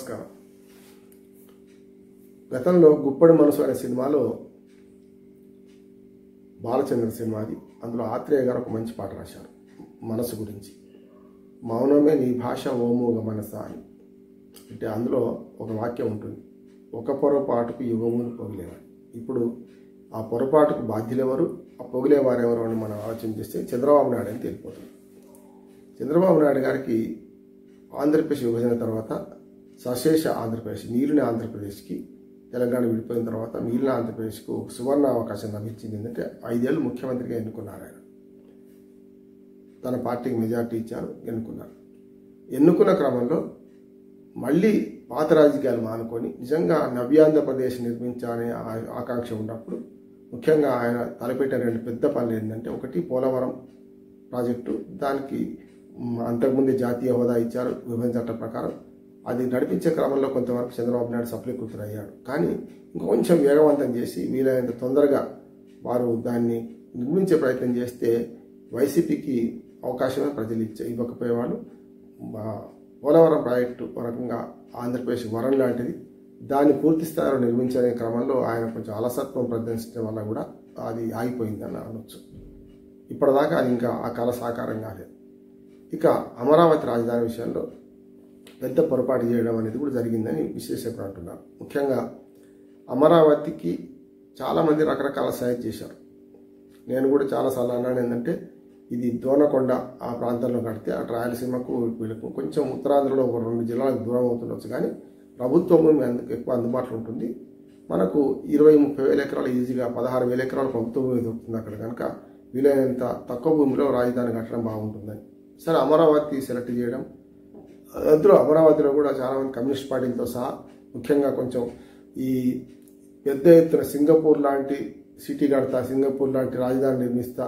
నమస్కారం గతంలో గుప్పడి మనసు అనే సినిమాలో బాలచంద్ర సినిమా అది అందులో ఆత్రేయ గారు ఒక మంచి పాట రాశారు మనసు గురించి మౌనమే నీ భాష ఓమోగ మనస అని అంటే అందులో ఒక వాక్యం ఉంటుంది ఒక పొరపాటుకు యుగమును పొగిలేవారు ఇప్పుడు ఆ పొరపాటుకు బాధ్యులెవరు ఆ పొగిలేవారెవరు అని మనం ఆలోచన చేస్తే చంద్రబాబు నాయుడు అని తెలిపోతుంది చంద్రబాబు నాయుడు గారికి ఆంధ్రప్రదేశ్ విభజన తర్వాత సశేష ఆంధ్రప్రదేశ్ మిగిలిన ఆంధ్రప్రదేశ్కి తెలంగాణ విడిపోయిన తర్వాత మిగిలిన ఆంధ్రప్రదేశ్కు ఒక సువర్ణ అవకాశం లభించింది ఏంటంటే ఐదేళ్ళు ముఖ్యమంత్రిగా ఎన్నుకున్నారు ఆయన తన పార్టీకి మెజార్టీ ఇచ్చారు ఎన్నుకున్నారు ఎన్నుకున్న క్రమంలో మళ్ళీ పాత రాజకీయాలు మానుకొని నిజంగా నవ్యాంధ్రప్రదేశ్ నిర్మించాలనే ఆ- ఆకాంక్ష ఉన్నప్పుడు ముఖ్యంగా ఆయన తలపెట్టిన రెండు పెద్ద పనులు ఏంటంటే ఒకటి పోలవరం ప్రాజెక్టు దానికి మ్, అంతకుముందే జాతీయ హోదా ఇచ్చారు విభజన చట్టం ప్రకారం అది నడిపించే క్రమంలో కొంతవరకు చంద్రబాబు నాయుడు సఫలీకృతులు అయ్యాడు కానీ ఇంకొంచెం వేగవంతం చేసి వీలైనంత తొందరగా వారు దాన్ని నిర్మించే ప్రయత్నం చేస్తే వైసీపీకి అవకాశమే ప్రజలు ఇచ్చే ఇవ్వకపోయేవాళ్ళు మా పోలవరం ప్రాజెక్టు ఒక రకంగా ఆంధ్రప్రదేశ్ వరం లాంటిది దాన్ని పూర్తి స్థాయిలో నిర్మించే క్రమంలో ఆయన కొంచెం అలసత్వం ప్రదర్శించడం వల్ల కూడా అది ఆగిపోయిందని అనవచ్చు ఇప్పటిదాకా అది ఇంకా ఆ కళ సాకారం కాలేదు ఇక అమరావతి రాజధాని విషయంలో పెద్ద పొరపాటు చేయడం అనేది కూడా జరిగిందని విశ్లేషకులు అంటున్నారు ముఖ్యంగా అమరావతికి చాలామంది రకరకాల సహాయం చేశారు నేను కూడా చాలాసార్లు అన్నాను ఏంటంటే ఇది దోనకొండ ఆ ప్రాంతంలో కడితే అటు రాయలసీమకు వీళ్ళకు కొంచెం ఉత్తరాంధ్రలో ఒక రెండు జిల్లాలకు దూరం అవుతుండొచ్చు కానీ ప్రభుత్వం భూమి అందుకు ఎక్కువ అందుబాటులో ఉంటుంది మనకు ఇరవై ముప్పై వేల ఎకరాలు ఈజీగా పదహారు వేల ఎకరాలు ప్రభుత్వ భూమి దొరుకుతుంది అక్కడ కనుక వీలైనంత తక్కువ భూమిలో రాజధాని కట్టడం బాగుంటుందని సరే అమరావతి సెలెక్ట్ చేయడం అందులో అమరావతిలో కూడా చాలామంది కమ్యూనిస్ట్ పార్టీలతో సహా ముఖ్యంగా కొంచెం ఈ పెద్ద ఎత్తున సింగపూర్ లాంటి సిటీ కడతా సింగపూర్ లాంటి రాజధాని నిర్మిస్తా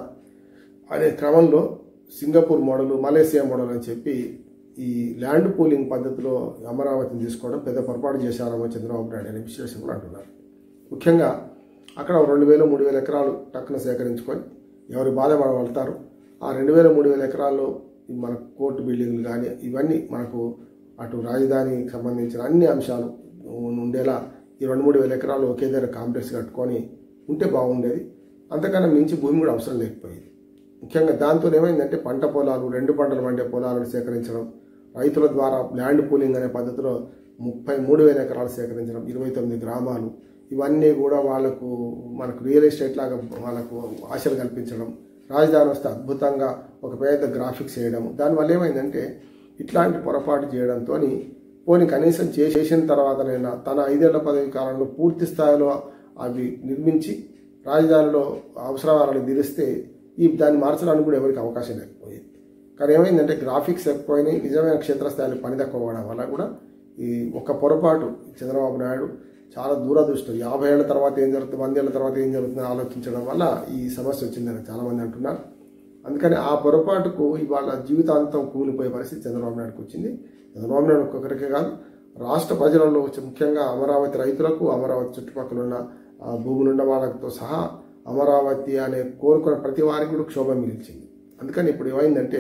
అనే క్రమంలో సింగపూర్ మోడల్ మలేసియా మోడల్ అని చెప్పి ఈ ల్యాండ్ పూలింగ్ పద్ధతిలో అమరావతిని తీసుకోవడం పెద్ద పొరపాటు చేశారని చంద్రబాబు నాయుడు అనే విశ్లేషకులు అంటున్నారు ముఖ్యంగా అక్కడ రెండు వేల మూడు వేల ఎకరాలు టక్కున సేకరించుకొని ఎవరి బాధ వాళ్ళు వెళ్తారు ఆ రెండు వేల మూడు వేల ఎకరాల్లో ఈ మన కోర్టు బిల్డింగ్లు కానీ ఇవన్నీ మనకు అటు రాజధానికి సంబంధించిన అన్ని అంశాలు ఉండేలా ఈ రెండు మూడు వేల ఎకరాలు ఒకే దగ్గర కాంప్లెక్స్ కట్టుకొని ఉంటే బాగుండేది అంతకన్నా మించి భూమి కూడా అవసరం లేకపోయేది ముఖ్యంగా దాంతో ఏమైందంటే పంట పొలాలు రెండు పంటలు పండే పొలాలను సేకరించడం రైతుల ద్వారా ల్యాండ్ పూలింగ్ అనే పద్ధతిలో ముప్పై మూడు వేల ఎకరాలు సేకరించడం ఇరవై తొమ్మిది గ్రామాలు ఇవన్నీ కూడా వాళ్ళకు మనకు రియల్ ఎస్టేట్ లాగా వాళ్ళకు ఆశలు కల్పించడం రాజధాని వస్తే అద్భుతంగా ఒక పెద్ద గ్రాఫిక్స్ చేయడం దానివల్ల ఏమైందంటే ఇట్లాంటి పొరపాటు చేయడంతో పోనీ కనీసం చే- చేసిన తర్వాతనైనా తన ఐదేళ్ల పదవి కాలంలో పూర్తి స్థాయిలో అవి నిర్మించి రాజధానిలో అవసరాలను తీరిస్తే ఈ దాన్ని మార్చడానికి కూడా ఎవరికి అవకాశం లేకపోయేది కానీ ఏమైందంటే గ్రాఫిక్స్ ఎక్కువైనాయి నిజమైన క్షేత్రస్థాయిలో పని తక్కువ అవడం వల్ల కూడా ఈ ఒక పొరపాటు చంద్రబాబు నాయుడు చాలా దూరదృష్టం యాభై ఏళ్ల తర్వాత ఏం జరుగుతుంది వంద ఏళ్ల తర్వాత ఏం జరుగుతుందని ఆలోచించడం వల్ల ఈ సమస్య వచ్చిందని చాలామంది అంటున్నారు అందుకని ఆ పొరపాటుకు ఇవాళ జీవితాంతం కూలిపోయే పరిస్థితి చంద్రబాబు నాయుడుకు వచ్చింది చంద్రబాబు నాయుడు ఒక్కొక్కరికే కాదు రాష్ట్ర ప్రజలలో వచ్చి ముఖ్యంగా అమరావతి రైతులకు అమరావతి చుట్టుపక్కల ఉన్న ఆ, భూములు ఉన్న వాళ్ళతో సహా అమరావతి అనే కోరుకున్న ప్రతి వారికి కూడా క్షోభ మిగిల్చింది అందుకని ఇప్పుడు ఏమైందంటే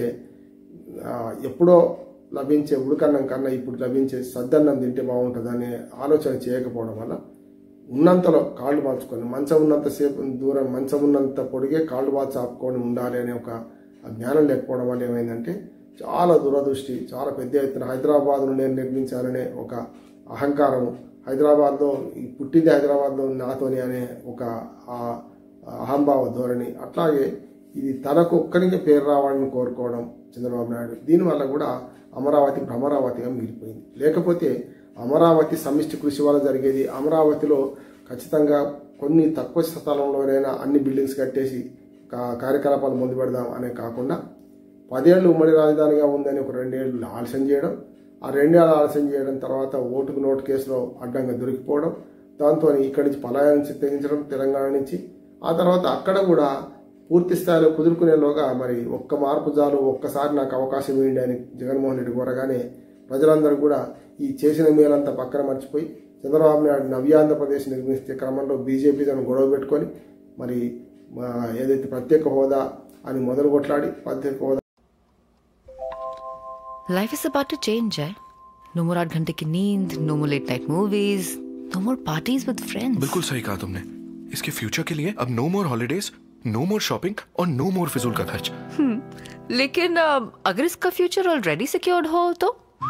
ఆ, ఎప్పుడో లభించే ఉడకన్నం కన్నా ఇప్పుడు లభించే సద్దన్నం తింటే బాగుంటుందనే ఆలోచన చేయకపోవడం వల్ల ఉన్నంతలో కాళ్ళు మార్చుకొని మంచం ఉన్నంతసేపు దూరం మంచం ఉన్నంత పొడిగే కాళ్ళు మార్చి ఆపుకొని ఉండాలి అనే ఒక ఆ జ్ఞానం లేకపోవడం వల్ల ఏమైందంటే చాలా దురదృష్టి చాలా పెద్ద ఎత్తున హైదరాబాద్ను నేను నిర్మించాలనే ఒక అహంకారం హైదరాబాద్లో ఈ పుట్టింది హైదరాబాద్లో నాతోని అనే ఒక ఆ అహంభావ ధోరణి అట్లాగే ఇది తనకు ఒక్కడికే పేరు రావాలని కోరుకోవడం చంద్రబాబు నాయుడు దీనివల్ల కూడా అమరావతి భ్రమరావతిగా మిగిలిపోయింది లేకపోతే అమరావతి సమిష్టి కృషి వల్ల జరిగేది అమరావతిలో ఖచ్చితంగా కొన్ని తక్కువ స్థలంలోనైనా అన్ని బిల్డింగ్స్ కట్టేసి కా- కార్యకలాపాలు ముందు పెడదాం అనే కాకుండా పదేళ్ళు ఉమ్మడి రాజధానిగా ఉందని ఒక రెండేళ్ళు ఆలస్యం చేయడం ఆ రెండేళ్ళు ఆలస్యం చేయడం తర్వాత ఓటుకు నోటు కేసులో అడ్డంగా దొరికిపోవడం దాంతో ఇక్కడి నుంచి పలాయనం తెగించడం తెలంగాణ నుంచి ఆ తర్వాత అక్కడ కూడా పూర్తి స్థాయిలో కుదురుకునేలోగా మరి ఒక్క మార్పు చాలు ఒక్కసారి నాకు అవకాశం ఇవ్వండి అని జగన్మోహన్ రెడ్డి కోరగానే ప్రజలందరూ కూడా ఈ చేసిన మేలంతా పక్కన మర్చిపోయి చంద్రబాబు నాయుడు నవ్యాంధ్రప్రదేశ్ నిర్మిస్తే క్రమంలో బీజేపీ తను గొడవ పెట్టుకొని మరి మా ఏదైతే ప్రత్యేక హోదా అని మొదలు కొట్లాడి ప్రత్యేక హోదా Life is about to change, eh? No more आठ घंटे की नींद no more late night movies no more parties with friends बिल्कुल सही कहा तुमने इसके फ्यूचर के लिए अब no more holidays no more shopping और नो मोर फिजूल का खर्च लेकिन अ, अगर इसका फ्यूचर ऑलरेडी सिक्योर्ड हो तो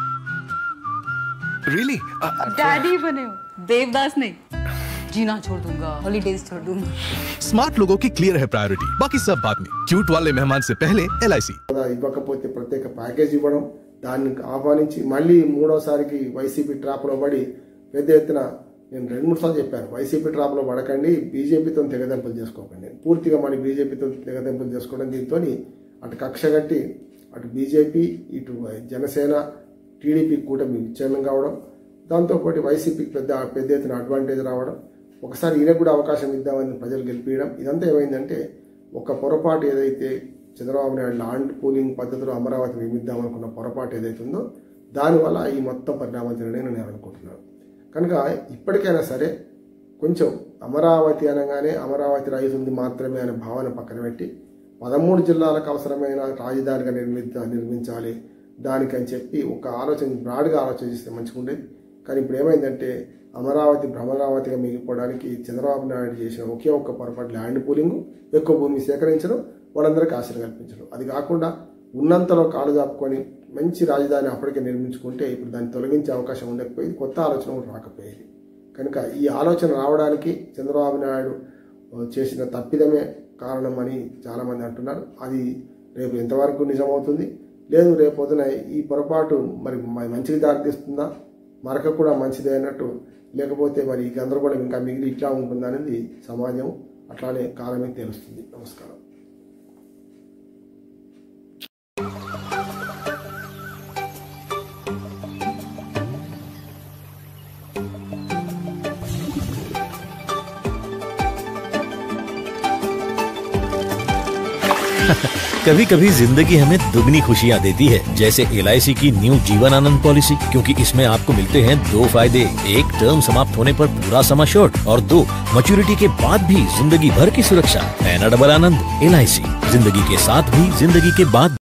रियली डैडी बने हो देवदास नहीं जीना छोड़ दूंगा हॉलीडेज छोड़ दूंगा स्मार्ट लोगों की क्लियर है प्रायोरिटी बाकी सब बाद में क्यूट वाले मेहमान से पहले एल కదా ఇవ్వకపోతే ప్రత్యేక ప్యాకేజ్ ఇవ్వడం దాన్ని ఆహ్వానించి మళ్ళీ మూడోసారికి వైసీపీ ట్రాప్లో పడి పెద్ద ఎత్తున నేను రెండు మూడు సార్లు చెప్పాను వైసీపీ ట్రాప్లో పడకండి బీజేపీతో తెగదెంపులు చేసుకోకండి పూర్తిగా మళ్ళీ బీజేపీతో తెగదెంపులు చేసుకోవడం దీంతో అటు కక్ష కట్టి అటు బీజేపీ ఇటు జనసేన టీడీపీ కూటమి విచ్ఛిన్నం కావడం దాంతోపాటు వైసీపీకి పెద్ద పెద్ద ఎత్తున అడ్వాంటేజ్ రావడం ఒకసారి ఈయనకు కూడా అవకాశం ఇద్దామని ప్రజలు గెలిపించడం ఇదంతా ఏమైందంటే ఒక పొరపాటు ఏదైతే చంద్రబాబు నాయుడు ల్యాండ్ పూలింగ్ పద్ధతిలో అమరావతి నిర్మిద్దామనుకున్న పొరపాటు ఏదైతే ఉందో దానివల్ల ఈ మొత్తం పరిణామం జరిగినాయని నేను అనుకుంటున్నాను కనుక ఇప్పటికైనా సరే కొంచెం అమరావతి అనగానే అమరావతి రైతుంది మాత్రమే అనే భావన పక్కన పెట్టి పదమూడు జిల్లాలకు అవసరమైన రాజధానిగా నిర్మిద్ద నిర్మించాలి దానికని చెప్పి ఒక ఆలోచన బ్రాడ్గా ఆలోచన చేస్తే మంచిగా ఉండేది కానీ ఇప్పుడు ఏమైందంటే అమరావతి భ్రమరావతిగా మిగిలిపోవడానికి చంద్రబాబు నాయుడు చేసిన ఒకే ఒక్క పొరపాటు ల్యాండ్ పూలింగ్ ఎక్కువ భూమి సేకరించడం వాళ్ళందరికీ ఆశలు కల్పించడం అది కాకుండా ఉన్నంతలో కాలు దాపుకొని మంచి రాజధాని అప్పటికే నిర్మించుకుంటే ఇప్పుడు దాన్ని తొలగించే అవకాశం ఉండకపోయేది కొత్త ఆలోచన కూడా రాకపోయేది కనుక ఈ ఆలోచన రావడానికి చంద్రబాబు నాయుడు ఆ, చేసిన తప్పిదమే కారణమని చాలామంది అంటున్నారు అది రేపు ఎంతవరకు నిజమవుతుంది లేదు రేపు పొద్దున ఈ పొరపాటు మరి మ- మంచికి దారితీస్తుందా మరక కూడా మంచిదే అన్నట్టు లేకపోతే మరి ఈ గందరగోళం ఇంకా మిగిలి ఇట్లా ఉంటుందా అనేది సమాజం అట్లానే కాలమే తెలుస్తుంది నమస్కారం कभी कभी जिंदगी हमें दुगनी खुशियां देती है जैसे एल की न्यू जीवन आनंद पॉलिसी क्योंकि इसमें आपको मिलते हैं दो फायदे एक टर्म समाप्त होने पर पूरा समा शॉर्ट और दो मैच्योरिटी के बाद भी जिंदगी भर की सुरक्षा एना डबल आनंद एल जिंदगी के साथ भी जिंदगी के बाद